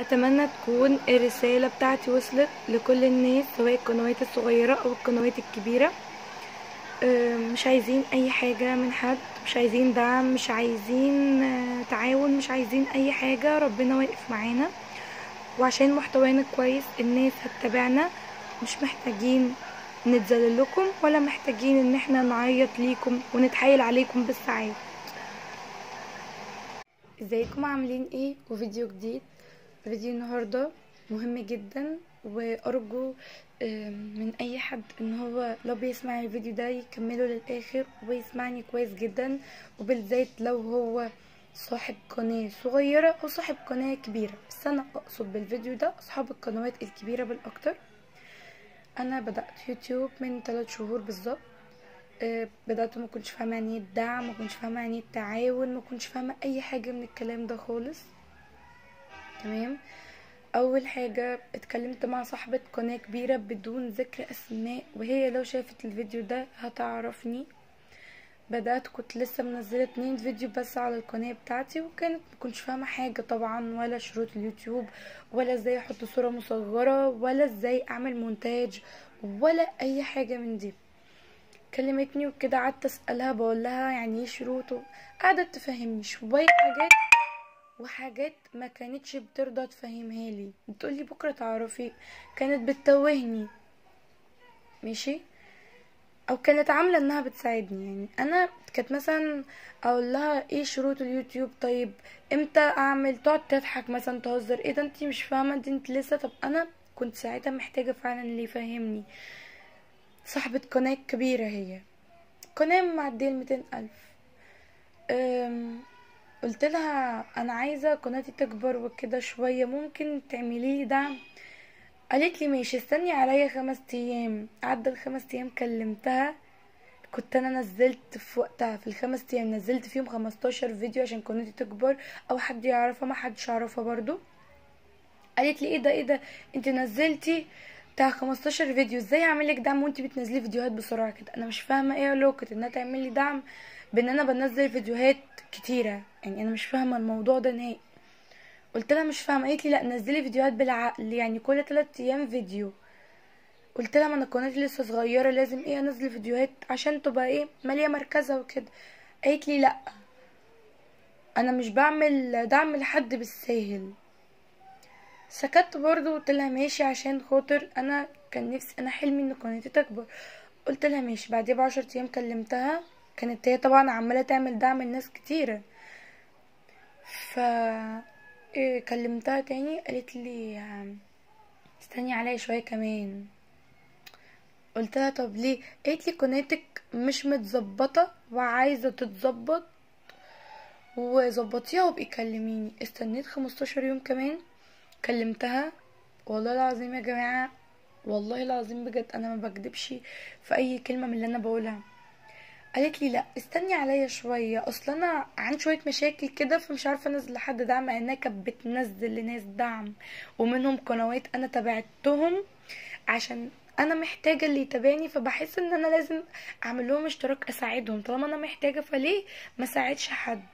اتمنى تكون الرساله بتاعتي وصلت لكل الناس سواء القنوات الصغيره او القنوات الكبيره أه، مش عايزين اي حاجه من حد مش عايزين دعم مش عايزين آه، تعاون مش عايزين اي حاجه ربنا واقف معانا وعشان محتوانا كويس الناس هتتابعنا مش محتاجين نتذلل لكم ولا محتاجين ان احنا نعيط ليكم ونتحايل عليكم بالساعات ازيكم عاملين ايه وفيديو جديد فيديو النهارده مهم جدا وارجو آم، من اي حد ان هو لو بيسمع الفيديو ده يكمله للاخر ويسمعني كويس جدا وبالذات لو هو صاحب قناة صغيرة او صاحب قناة كبيرة بس انا اقصد بالفيديو ده اصحاب القنوات الكبيرة بالاكتر انا بدأت يوتيوب من 3 شهور بالظبط آه، بدأت ما كنتش فاهمة يعني ايه الدعم ما كنتش فاهمة يعني ايه التعاون ما كنتش فاهمة اي حاجة من الكلام ده خالص تمام اول حاجة اتكلمت مع صاحبة قناة كبيرة بدون ذكر اسماء وهي لو شافت الفيديو ده هتعرفني بدأت كنت لسه منزلة اتنين فيديو بس على القناة بتاعتي وكانت مكنتش فاهمة حاجة طبعا ولا شروط اليوتيوب ولا ازاي احط صورة مصغرة ولا ازاي اعمل مونتاج ولا اي حاجة من دي كلمتني وكده قعدت اسالها بقول لها يعني ايه شروطه قعدت تفهمني شويه حاجات وحاجات ما كانتش بترضى تفهمها لي بتقولي بكره تعرفي كانت بتتوهني ماشي او كانت عامله انها بتساعدني يعني انا كانت مثلا اقول لها ايه شروط اليوتيوب طيب امتى اعمل تقعد تضحك مثلا تهزر ايه ده انتي مش فاهمه انت انت لسه طب انا كنت ساعتها محتاجه فعلا اللي يفهمني صاحبة قناة كبيرة هي قناة معدية الميتين ألف أم، قلت لها أنا عايزة قناتي تكبر وكده شوية ممكن تعملي لي دعم قالت لي ماشي استني عليا خمس أيام عدى الخمس أيام كلمتها كنت انا نزلت في وقتها في الخمس ايام نزلت فيهم 15 فيديو عشان قناتي تكبر او حد يعرفها ما حدش يعرفها برضو قالت لي ايه ده ايه ده انت نزلتي بتاع 15 فيديو ازاي اعمل لك دعم وانت بتنزلي فيديوهات بسرعه كده انا مش فاهمه ايه علاقه انها تعمل لي دعم بان انا بنزل فيديوهات كتيره يعني انا مش فاهمه الموضوع ده نهائي قلت لها مش فاهمه قالت لي لا نزلي فيديوهات بالعقل يعني كل 3 ايام فيديو قلت لها ما انا قناتي لسه صغيره لازم ايه انزل فيديوهات عشان تبقى ايه ماليه مركزها وكده قالت لي لا انا مش بعمل دعم لحد بالساهل سكت برضو قلت لها ماشي عشان خاطر انا كان نفسي انا حلمي ان قناتي تكبر قلت لها ماشي بعديها بعشر ايام كلمتها كانت هي طبعا عماله تعمل دعم لناس كتيره ف إيه كلمتها تاني قالت لي آم، استني عليا شويه كمان قلت لها طب ليه قالت لي قناتك مش متظبطه وعايزه تتظبط وظبطيها وابقي كلميني استنيت 15 يوم كمان كلمتها والله العظيم يا جماعه والله العظيم بجد انا ما بكدبش في اي كلمه من اللي انا بقولها قالت لي لا استني عليا شويه اصل انا عندي شويه مشاكل كده فمش عارفه انزل لحد دعم مع انها كانت بتنزل لناس دعم ومنهم قنوات انا تابعتهم عشان انا محتاجه اللي يتابعني فبحس ان انا لازم اعمل لهم اشتراك اساعدهم طالما انا محتاجه فليه ما ساعدش حد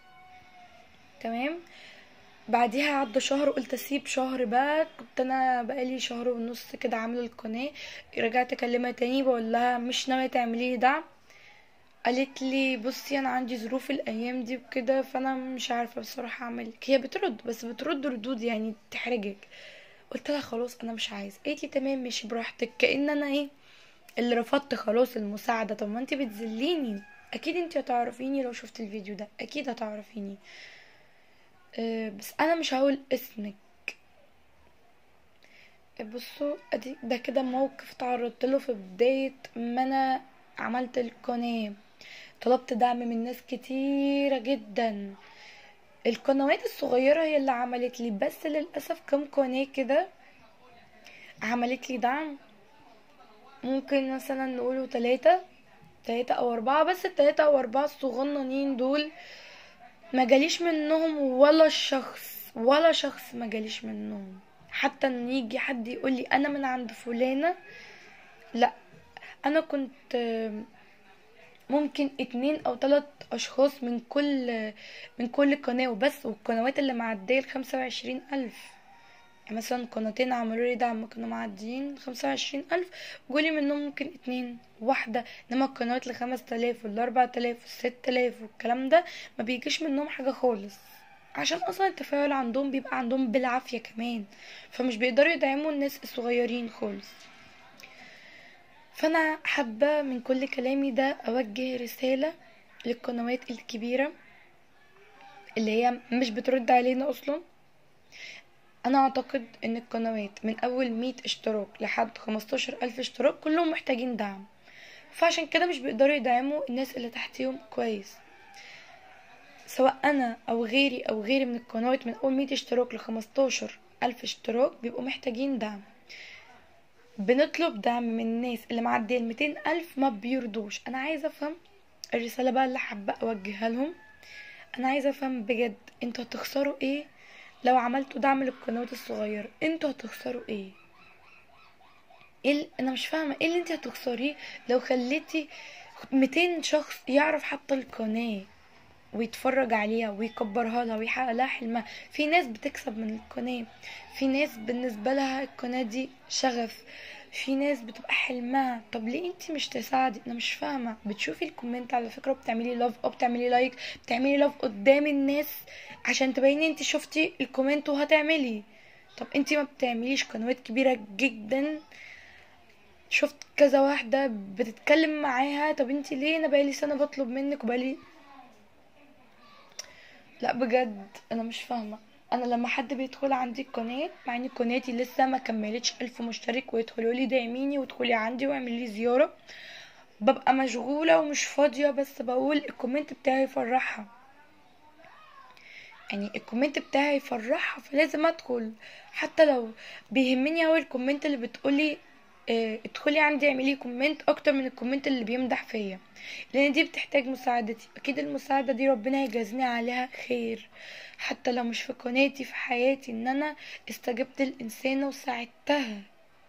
تمام بعديها عدى شهر قلت اسيب شهر بقى كنت انا بقالي شهر ونص كده عامله القناه رجعت اكلمها تاني بقول لها مش ناويه تعملي لي دعم قالت لي بصي انا عندي ظروف الايام دي وكده فانا مش عارفه بصراحه اعمل لك هي بترد بس بترد ردود يعني تحرجك قلت لها خلاص انا مش عايزه قالت لي تمام ماشي براحتك كأن انا ايه اللي رفضت خلاص المساعده طب ما انت بتذليني اكيد انت هتعرفيني لو شفت الفيديو ده اكيد هتعرفيني أه بس انا مش هقول اسمك بصوا ادي ده كده موقف تعرضت له في بدايه ما انا عملت القناه طلبت دعم من ناس كتيره جدا القنوات الصغيره هي اللي عملت لي بس للاسف كم قناه كده عملت لي دعم ممكن مثلا نقوله تلاتة تلاتة او اربعة بس التلاتة او اربعة الصغننين دول ما جاليش منهم ولا شخص ولا شخص ما جاليش منهم حتى ان يجي حد يقول لي انا من عند فلانة لا انا كنت ممكن اتنين او تلات اشخاص من كل من كل قناة وبس والقنوات اللي معدية الخمسة وعشرين الف يعني مثلا قناتين عملوا لي دعم كانوا معديين خمسة وعشرين ألف جولي منهم ممكن اتنين واحدة انما القنوات لخمس تلاف والاربع تلاف والست تلاف والكلام ده ما بيجيش منهم حاجة خالص عشان اصلا التفاعل عندهم بيبقى عندهم بالعافية كمان فمش بيقدروا يدعموا الناس الصغيرين خالص فانا حابة من كل كلامي ده اوجه رسالة للقنوات الكبيرة اللي هي مش بترد علينا اصلا انا اعتقد ان القنوات من اول مية اشتراك لحد خمستاشر الف اشتراك كلهم محتاجين دعم فعشان كده مش بيقدروا يدعموا الناس اللي تحتيهم كويس سواء انا او غيري او غيري من القنوات من اول مية اشتراك لخمستاشر الف اشتراك بيبقوا محتاجين دعم بنطلب دعم من الناس اللي معديه الميتين الف ما بيرضوش انا عايزه افهم الرساله بقى اللي حابه اوجهها لهم انا عايزه افهم بجد انتوا هتخسروا ايه لو عملتوا دعم للقنوات الصغيره انتوا هتخسروا ايه ايه ال- انا مش فاهمه ايه اللي انت هتخسريه لو خليتي 200 شخص يعرف حتى القناه ويتفرج عليها ويكبرها لها ويحقق لها حلمها في ناس بتكسب من القناه في ناس بالنسبه لها القناه دي شغف في ناس بتبقى حلمها طب ليه انت مش تساعدي انا مش فاهمه بتشوفي الكومنت على فكره وبتعملي لاف او بتعملي لايك بتعملي لاف قدام الناس عشان تبيني انت شفتي الكومنت وهتعملي طب انت ما بتعمليش قنوات كبيره جدا شفت كذا واحده بتتكلم معاها طب انت ليه انا بقالي سنه بطلب منك وبقالي لا بجد انا مش فاهمه انا لما حد بيدخل عندي القناه مع ان قناتي لسه ما كملتش الف مشترك ويدخلوا لي دعميني وادخلي عندي واعملي لي زياره ببقى مشغوله ومش فاضيه بس بقول الكومنت بتاعي يفرحها يعني الكومنت بتاعي يفرحها فلازم ادخل حتى لو بيهمني اوي الكومنت اللي بتقولي اه ادخلي عندي اعملي كومنت اكتر من الكومنت اللي بيمدح فيا لان دي بتحتاج مساعدتي اكيد المساعده دي ربنا يجازيني عليها خير حتى لو مش في قناتي في حياتي ان انا استجبت الانسانه وساعدتها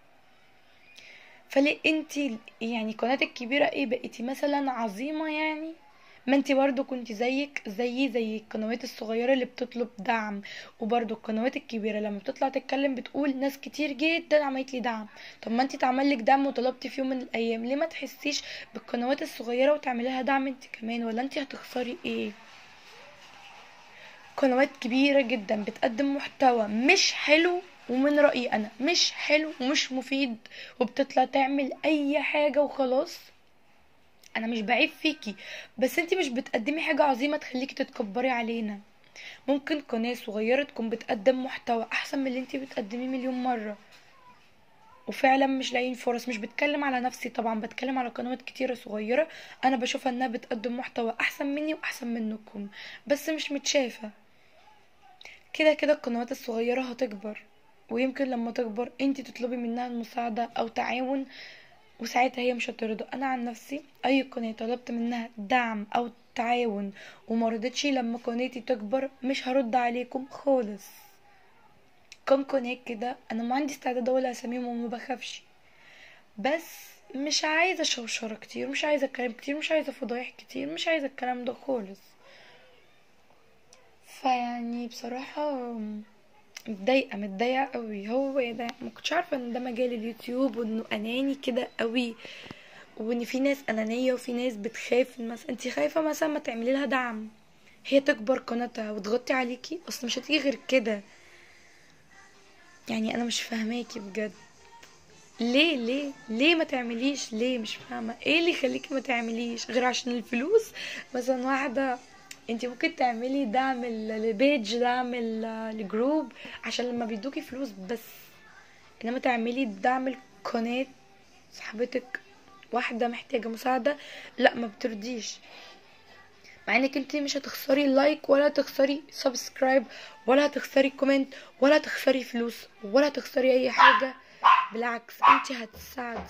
فليه انتي يعني قناتك كبيره ايه بقيتي مثلا عظيمه يعني ما انتي برضو كنت زيك زي زي القنوات الصغيره اللي بتطلب دعم وبرضو القنوات الكبيره لما بتطلع تتكلم بتقول ناس كتير جدا عملت لي دعم طب ما انتي اتعمل لك دعم وطلبتي في يوم من الايام ليه ما تحسيش بالقنوات الصغيره وتعملي لها دعم انت كمان ولا انتي هتخسري ايه قنوات كبيره جدا بتقدم محتوى مش حلو ومن رأيي أنا مش حلو ومش مفيد وبتطلع تعمل أي حاجة وخلاص أنا مش بعيب فيكي بس انتي مش بتقدمي حاجة عظيمة تخليكي تتكبري علينا ممكن قناة صغيرة تكون بتقدم محتوى أحسن من اللي انتي بتقدميه مليون مرة وفعلا مش لاقيين فرص مش بتكلم على نفسي طبعا بتكلم على قنوات كتيرة صغيرة أنا بشوفها إنها بتقدم محتوى أحسن مني وأحسن منكم بس مش متشافة كده كده القنوات الصغيرة هتكبر ويمكن لما تكبر انتي تطلبي منها المساعدة او تعاون وساعتها هي مش هترضى انا عن نفسي اي قناة طلبت منها دعم او تعاون ومرضتش لما قناتي تكبر مش هرد عليكم خالص كم قناة كده انا ما عندي استعداد اقول اساميهم وما بخافش بس مش عايزة شوشرة كتير مش عايزة كلام كتير مش عايزة فضايح كتير مش عايزة الكلام ده خالص فيعني بصراحة متضايقه متضايقه قوي هو ايه ده ما كنتش عارفه ان ده مجال اليوتيوب وانه اناني كده قوي وان في ناس انانيه وفي ناس بتخاف مثلا انت خايفه مثلا ما تعملي لها دعم هي تكبر قناتها وتغطي عليكي اصل مش هتيجي غير كده يعني انا مش فاهماكي بجد ليه ليه ليه ما تعمليش ليه مش فاهمه ايه اللي يخليكي ما تعمليش غير عشان الفلوس مثلا واحده انت ممكن تعملي دعم البيج دعم الجروب عشان لما بيدوكي فلوس بس انما تعملي دعم القناة صاحبتك واحدة محتاجة مساعدة لا ما بترضيش مع انك انت مش هتخسري لايك ولا تخسري سبسكرايب ولا هتخسري كومنت ولا تخسري فلوس ولا تخسري اي حاجة بالعكس انت هتساعدي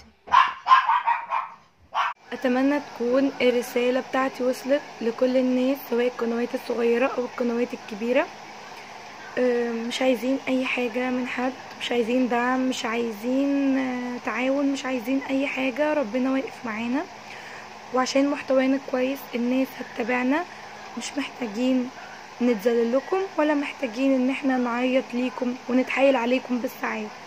اتمنى تكون الرسالة بتاعتي وصلت لكل الناس سواء القنوات الصغيرة او القنوات الكبيرة مش عايزين اي حاجة من حد مش عايزين دعم مش عايزين تعاون مش عايزين اي حاجة ربنا واقف معانا وعشان محتوانا كويس الناس هتتابعنا مش محتاجين نتذلل لكم ولا محتاجين ان احنا نعيط ليكم ونتحايل عليكم بالساعات